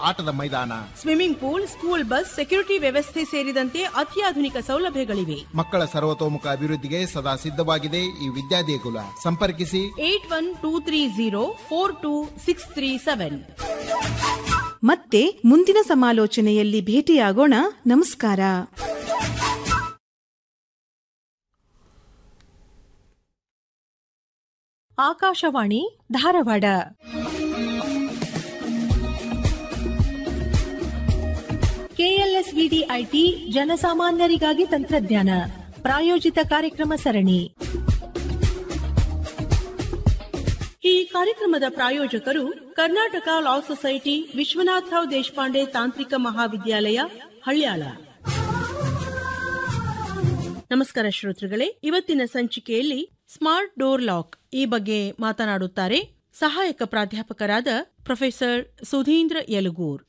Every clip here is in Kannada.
ಆಟದ ಮೈದಾನ swimming pool school bus security ವ್ಯವಸ್ಥೆ ಸೇರಿದಂತೆ ಅತ್ಯಾಧುನಿಕ ಸೌಲಭ್ಯಗಳಿವೆ ಮಕ್ಕಳ ಸರ್ವತೋಮುಖ ಅಭಿವೃದ್ಧಿಗೆ ಸದಾ ಸಿದ್ಧವಾಗಿದೆ ಈ ವಿದ್ಯಾದೇಗುಲ ಸಂಪರ್ಕಿಸಿ eight one two three zero four two six three seven ಮತ್ತೆ ಮುಂದಿನ ಸಮಾಲೋಚನೆಯಲ್ಲಿ ಭೇಟಿಯಾಗೋಣ ನಮಸ್ಕಾರ ಆಕಾಶವಾಣಿ ಧಾರವಾಡ ಕೆಎಲ್ಎಸ್ವಿಡಿ ಐಟಿ ಜನಸಾಮಾನ್ಯರಿಗಾಗಿ ತಂತ್ರಜ್ಞಾನ ಪ್ರಾಯೋಜಿತ ಕಾರ್ಯಕ್ರಮ ಸರಣಿ ಈ ಕಾರ್ಯಕ್ರಮದ ಪ್ರಾಯೋಜಕರು ಕರ್ನಾಟಕ ಲಾ ಸೊಸೈಟಿ ವಿಶ್ವನಾಥರಾವ್ ದೇಶಪಾಂಡೆ ತಾಂತ್ರಿಕ ಮಹಾವಿದ್ಯಾಲಯ ಹಳ್ಯಾಳ ನಮಸ್ಕಾರ ಶ್ರೋತೃಗಳೇ ಇವತ್ತಿನ ಸಂಚಿಕೆಯಲ್ಲಿ ಸ್ಮಾರ್ಟ್ ಡೋರ್ ಲಾಕ್ ಈ ಬಗ್ಗೆ ಮಾತನಾಡುತ್ತಾರೆ ಸಹಾಯಕ ಪ್ರಾಧ್ಯಾಪಕರಾದ ಪ್ರೊಫೆಸರ್ ಸುಧೀಂದ್ರ ಯಲಗೂರ್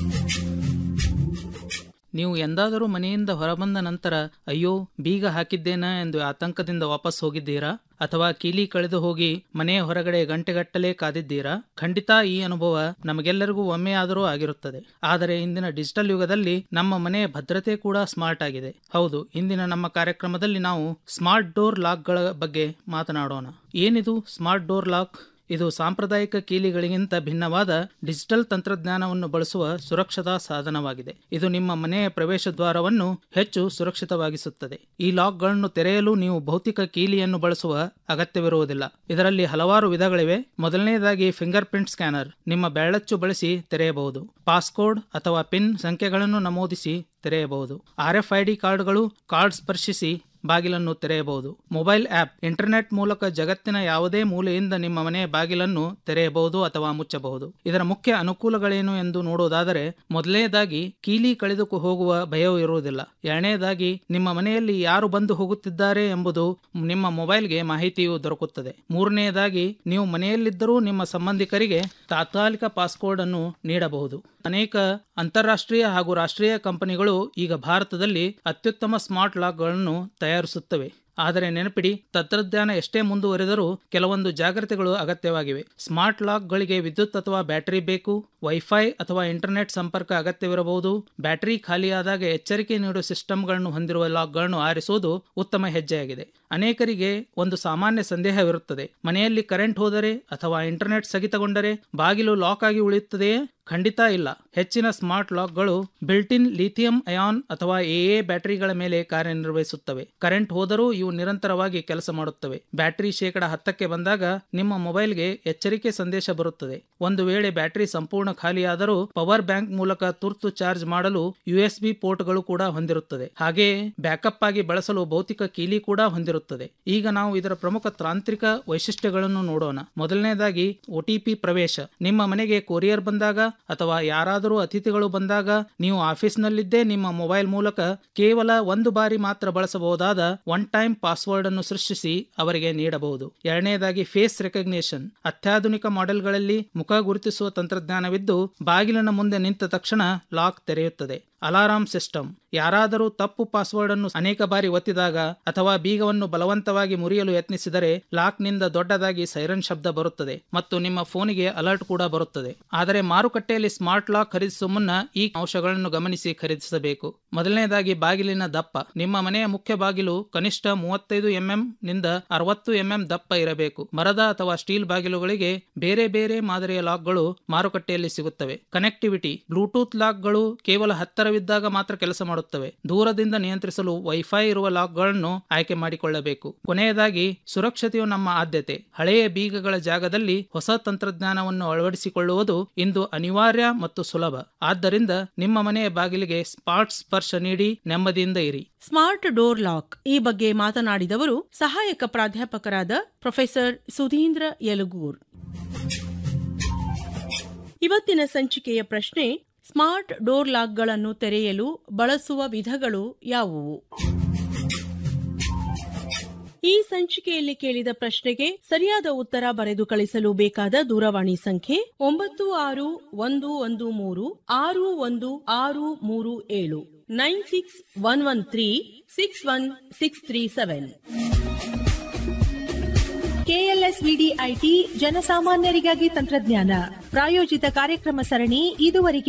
ನೀವು ಎಂದಾದರೂ ಮನೆಯಿಂದ ಹೊರಬಂದ ನಂತರ ಅಯ್ಯೋ ಬೀಗ ಹಾಕಿದ್ದೇನಾ ಎಂದು ಆತಂಕದಿಂದ ವಾಪಸ್ ಹೋಗಿದ್ದೀರಾ ಅಥವಾ ಕೀಲಿ ಕಳೆದು ಹೋಗಿ ಮನೆಯ ಹೊರಗಡೆ ಗಂಟೆಗಟ್ಟಲೆ ಕಾದಿದ್ದೀರಾ ಖಂಡಿತ ಈ ಅನುಭವ ನಮಗೆಲ್ಲರಿಗೂ ಒಮ್ಮೆಯಾದರೂ ಆಗಿರುತ್ತದೆ ಆದರೆ ಇಂದಿನ ಡಿಜಿಟಲ್ ಯುಗದಲ್ಲಿ ನಮ್ಮ ಮನೆಯ ಭದ್ರತೆ ಕೂಡ ಸ್ಮಾರ್ಟ್ ಆಗಿದೆ ಹೌದು ಇಂದಿನ ನಮ್ಮ ಕಾರ್ಯಕ್ರಮದಲ್ಲಿ ನಾವು ಸ್ಮಾರ್ಟ್ ಡೋರ್ ಲಾಕ್ಗಳ ಬಗ್ಗೆ ಮಾತನಾಡೋಣ ಏನಿದು ಸ್ಮಾರ್ಟ್ ಡೋರ್ ಲಾಕ್ ಇದು ಸಾಂಪ್ರದಾಯಿಕ ಕೀಲಿಗಳಿಗಿಂತ ಭಿನ್ನವಾದ ಡಿಜಿಟಲ್ ತಂತ್ರಜ್ಞಾನವನ್ನು ಬಳಸುವ ಸುರಕ್ಷತಾ ಸಾಧನವಾಗಿದೆ ಇದು ನಿಮ್ಮ ಮನೆಯ ಪ್ರವೇಶ ದ್ವಾರವನ್ನು ಹೆಚ್ಚು ಸುರಕ್ಷಿತವಾಗಿಸುತ್ತದೆ ಈ ಲಾಕ್ಗಳನ್ನು ತೆರೆಯಲು ನೀವು ಭೌತಿಕ ಕೀಲಿಯನ್ನು ಬಳಸುವ ಅಗತ್ಯವಿರುವುದಿಲ್ಲ ಇದರಲ್ಲಿ ಹಲವಾರು ವಿಧಗಳಿವೆ ಮೊದಲನೆಯದಾಗಿ ಫಿಂಗರ್ ಪ್ರಿಂಟ್ ಸ್ಕ್ಯಾನರ್ ನಿಮ್ಮ ಬೆರಳಚ್ಚು ಬಳಸಿ ತೆರೆಯಬಹುದು ಪಾಸ್ಕೋಡ್ ಅಥವಾ ಪಿನ್ ಸಂಖ್ಯೆಗಳನ್ನು ನಮೂದಿಸಿ ತೆರೆಯಬಹುದು ಆರ್ಎಫ್ಐಡಿ ಕಾರ್ಡ್ಗಳು ಕಾರ್ಡ್ ಸ್ಪರ್ಶಿಸಿ ಬಾಗಿಲನ್ನು ತೆರೆಯಬಹುದು ಮೊಬೈಲ್ ಆಪ್ ಇಂಟರ್ನೆಟ್ ಮೂಲಕ ಜಗತ್ತಿನ ಯಾವುದೇ ಮೂಲೆಯಿಂದ ನಿಮ್ಮ ಮನೆಯ ಬಾಗಿಲನ್ನು ತೆರೆಯಬಹುದು ಅಥವಾ ಮುಚ್ಚಬಹುದು ಇದರ ಮುಖ್ಯ ಅನುಕೂಲಗಳೇನು ಎಂದು ನೋಡುವುದಾದರೆ ಮೊದಲನೇದಾಗಿ ಕೀಲಿ ಕಳೆದು ಹೋಗುವ ಭಯವು ಇರುವುದಿಲ್ಲ ಎರಡನೇದಾಗಿ ನಿಮ್ಮ ಮನೆಯಲ್ಲಿ ಯಾರು ಬಂದು ಹೋಗುತ್ತಿದ್ದಾರೆ ಎಂಬುದು ನಿಮ್ಮ ಮೊಬೈಲ್ಗೆ ಮಾಹಿತಿಯು ದೊರಕುತ್ತದೆ ಮೂರನೆಯದಾಗಿ ನೀವು ಮನೆಯಲ್ಲಿದ್ದರೂ ನಿಮ್ಮ ಸಂಬಂಧಿಕರಿಗೆ ತಾತ್ಕಾಲಿಕ ಪಾಸ್ಕೋಡ್ ಅನ್ನು ನೀಡಬಹುದು ಅನೇಕ ಅಂತಾರಾಷ್ಟ್ರೀಯ ಹಾಗೂ ರಾಷ್ಟ್ರೀಯ ಕಂಪನಿಗಳು ಈಗ ಭಾರತದಲ್ಲಿ ಅತ್ಯುತ್ತಮ ಸ್ಮಾರ್ಟ್ ಲಾಕ್ಗಳನ್ನು ತಯಾರಿಸುತ್ತವೆ ಆದರೆ ನೆನಪಿಡಿ ತಂತ್ರಜ್ಞಾನ ಎಷ್ಟೇ ಮುಂದುವರೆದರೂ ಕೆಲವೊಂದು ಜಾಗ್ರತೆಗಳು ಅಗತ್ಯವಾಗಿವೆ ಸ್ಮಾರ್ಟ್ ಲಾಕ್ಗಳಿಗೆ ವಿದ್ಯುತ್ ಅಥವಾ ಬ್ಯಾಟರಿ ಬೇಕು ವೈಫೈ ಅಥವಾ ಇಂಟರ್ನೆಟ್ ಸಂಪರ್ಕ ಅಗತ್ಯವಿರಬಹುದು ಬ್ಯಾಟರಿ ಖಾಲಿಯಾದಾಗ ಎಚ್ಚರಿಕೆ ನೀಡುವ ಸಿಸ್ಟಮ್ಗಳನ್ನು ಹೊಂದಿರುವ ಲಾಕ್ಗಳನ್ನು ಆರಿಸುವುದು ಉತ್ತಮ ಹೆಜ್ಜೆಯಾಗಿದೆ ಅನೇಕರಿಗೆ ಒಂದು ಸಾಮಾನ್ಯ ಸಂದೇಹವಿರುತ್ತದೆ ಮನೆಯಲ್ಲಿ ಕರೆಂಟ್ ಹೋದರೆ ಅಥವಾ ಇಂಟರ್ನೆಟ್ ಸ್ಥಗಿತಗೊಂಡರೆ ಬಾಗಿಲು ಲಾಕ್ ಆಗಿ ಉಳಿಯುತ್ತದೆಯೇ ಖಂಡಿತ ಇಲ್ಲ ಹೆಚ್ಚಿನ ಸ್ಮಾರ್ಟ್ ಲಾಕ್ಗಳು ಬಿಲ್ಟಿನ್ ಲಿಥಿಯಂ ಅಯಾನ್ ಅಥವಾ ಎಎ ಬ್ಯಾಟರಿಗಳ ಮೇಲೆ ಕಾರ್ಯನಿರ್ವಹಿಸುತ್ತವೆ ಕರೆಂಟ್ ಹೋದರೂ ಇವು ನಿರಂತರವಾಗಿ ಕೆಲಸ ಮಾಡುತ್ತವೆ ಬ್ಯಾಟರಿ ಶೇಕಡ ಹತ್ತಕ್ಕೆ ಬಂದಾಗ ನಿಮ್ಮ ಮೊಬೈಲ್ಗೆ ಎಚ್ಚರಿಕೆ ಸಂದೇಶ ಬರುತ್ತದೆ ಒಂದು ವೇಳೆ ಬ್ಯಾಟರಿ ಸಂಪೂರ್ಣ ಖಾಲಿಯಾದರೂ ಪವರ್ ಬ್ಯಾಂಕ್ ಮೂಲಕ ತುರ್ತು ಚಾರ್ಜ್ ಮಾಡಲು ಯುಎಸ್ಬಿ ಪೋರ್ಟ್ಗಳು ಕೂಡ ಹೊಂದಿರುತ್ತದೆ ಹಾಗೆಯೇ ಬ್ಯಾಕಪ್ ಆಗಿ ಬಳಸಲು ಭೌತಿಕ ಕೀಲಿ ಕೂಡ ಹೊಂದಿರುತ್ತದೆ ಈಗ ನಾವು ಇದರ ಪ್ರಮುಖ ತಾಂತ್ರಿಕ ವೈಶಿಷ್ಟ್ಯಗಳನ್ನು ನೋಡೋಣ ಮೊದಲನೇದಾಗಿ ಒಟಿಪಿ ಪ್ರವೇಶ ನಿಮ್ಮ ಮನೆಗೆ ಕೊರಿಯರ್ ಬಂದಾಗ ಅಥವಾ ಯಾರಾದರೂ ಅತಿಥಿಗಳು ಬಂದಾಗ ನೀವು ಆಫೀಸ್ನಲ್ಲಿದ್ದೇ ನಿಮ್ಮ ಮೊಬೈಲ್ ಮೂಲಕ ಕೇವಲ ಒಂದು ಬಾರಿ ಮಾತ್ರ ಬಳಸಬಹುದಾದ ಒನ್ ಟೈಮ್ ಪಾಸ್ವರ್ಡ್ ಅನ್ನು ಸೃಷ್ಟಿಸಿ ಅವರಿಗೆ ನೀಡಬಹುದು ಎರಡನೇದಾಗಿ ಫೇಸ್ ರೆಕಗ್ನಿಷನ್ ಅತ್ಯಾಧುನಿಕ ಮಾಡೆಲ್ಗಳಲ್ಲಿ ಮುಖ ಗುರುತಿಸುವ ತಂತ್ರಜ್ಞಾನವಿದ್ದು ಬಾಗಿಲಿನ ಮುಂದೆ ನಿಂತ ತಕ್ಷಣ ಲಾಕ್ ತೆರೆಯುತ್ತದೆ ಅಲಾರಾಂ ಸಿಸ್ಟಮ್ ಯಾರಾದರೂ ತಪ್ಪು ಪಾಸ್ವರ್ಡ್ ಅನ್ನು ಅನೇಕ ಬಾರಿ ಒತ್ತಿದಾಗ ಅಥವಾ ಬೀಗವನ್ನು ಬಲವಂತವಾಗಿ ಮುರಿಯಲು ಯತ್ನಿಸಿದರೆ ಲಾಕ್ನಿಂದ ದೊಡ್ಡದಾಗಿ ಸೈರನ್ ಶಬ್ದ ಬರುತ್ತದೆ ಮತ್ತು ನಿಮ್ಮ ಫೋನಿಗೆ ಅಲರ್ಟ್ ಕೂಡ ಬರುತ್ತದೆ ಆದರೆ ಮಾರುಕಟ್ಟೆಯಲ್ಲಿ ಸ್ಮಾರ್ಟ್ ಲಾಕ್ ಖರೀದಿಸುವ ಮುನ್ನ ಈ ಅಂಶಗಳನ್ನು ಗಮನಿಸಿ ಖರೀದಿಸಬೇಕು ಮೊದಲನೇದಾಗಿ ಬಾಗಿಲಿನ ದಪ್ಪ ನಿಮ್ಮ ಮನೆಯ ಮುಖ್ಯ ಬಾಗಿಲು ಕನಿಷ್ಠ ಮೂವತ್ತೈದು ಎಂಎಂ ನಿಂದ ಅರವತ್ತು ಎಂಎಂ ದಪ್ಪ ಇರಬೇಕು ಮರದ ಅಥವಾ ಸ್ಟೀಲ್ ಬಾಗಿಲುಗಳಿಗೆ ಬೇರೆ ಬೇರೆ ಮಾದರಿಯ ಲಾಕ್ಗಳು ಮಾರುಕಟ್ಟೆಯಲ್ಲಿ ಸಿಗುತ್ತವೆ ಕನೆಕ್ಟಿವಿಟಿ ಬ್ಲೂಟೂತ್ ಲಾಕ್ಗಳು ಕೇವಲ ಹತ್ತರವಿದ್ದಾಗ ಮಾತ್ರ ಕೆಲಸ ಮಾಡುತ್ತವೆ ದೂರದಿಂದ ನಿಯಂತ್ರಿಸಲು ವೈಫೈ ಇರುವ ಲಾಕ್ಗಳನ್ನು ಆಯ್ಕೆ ಮಾಡಿಕೊಳ್ಳಬೇಕು ಕೊನೆಯದಾಗಿ ಸುರಕ್ಷತೆಯು ನಮ್ಮ ಆದ್ಯತೆ ಹಳೆಯ ಬೀಗಗಳ ಜಾಗದಲ್ಲಿ ಹೊಸ ತಂತ್ರಜ್ಞಾನವನ್ನು ಅಳವಡಿಸಿಕೊಳ್ಳುವುದು ಇಂದು ಅನಿವಾರ್ಯ ಮತ್ತು ಸುಲಭ ಆದ್ದರಿಂದ ನಿಮ್ಮ ಮನೆಯ ಬಾಗಿಲಿಗೆ ಸ್ಮಾರ್ಟ್ ಸ್ಪರ್ಶ ನೀಡಿ ನೆಮ್ಮದಿಯಿಂದ ಇರಿ ಸ್ಮಾರ್ಟ್ ಡೋರ್ ಲಾಕ್ ಈ ಬಗ್ಗೆ ಮಾತನಾಡಿದವರು ಸಹಾಯಕ ಪ್ರಾಧ್ಯಾಪಕರಾದ ಪ್ರೊಫೆಸರ್ ಸುಧೀಂದ್ರ ಯಲಗೂರ್ ಇವತ್ತಿನ ಸಂಚಿಕೆಯ ಪ್ರಶ್ನೆ ಸ್ಮಾರ್ಟ್ ಡೋರ್ ಲಾಕ್ಗಳನ್ನು ತೆರೆಯಲು ಬಳಸುವ ವಿಧಗಳು ಯಾವುವು ಈ ಸಂಚಿಕೆಯಲ್ಲಿ ಕೇಳಿದ ಪ್ರಶ್ನೆಗೆ ಸರಿಯಾದ ಉತ್ತರ ಬರೆದು ಕಳಿಸಲು ಬೇಕಾದ ದೂರವಾಣಿ ಸಂಖ್ಯೆ ಒಂಬತ್ತು ಆರು ಒಂದು ಒಂದು ಮೂರು ಆರು ಒಂದು ಆರು ಮೂರು ಏಳು nine six one one three six one six three seven KLSVD IT ಜನಸಾಮಾನ್ಯರಿಗಾಗಿ ತಂತ್ರಜ್ಞಾನ ಪ್ರಾಯೋಜಿತ ಕಾರ್ಯಕ್ರಮ ಸರಣಿ ಇದುವರೆಗೆ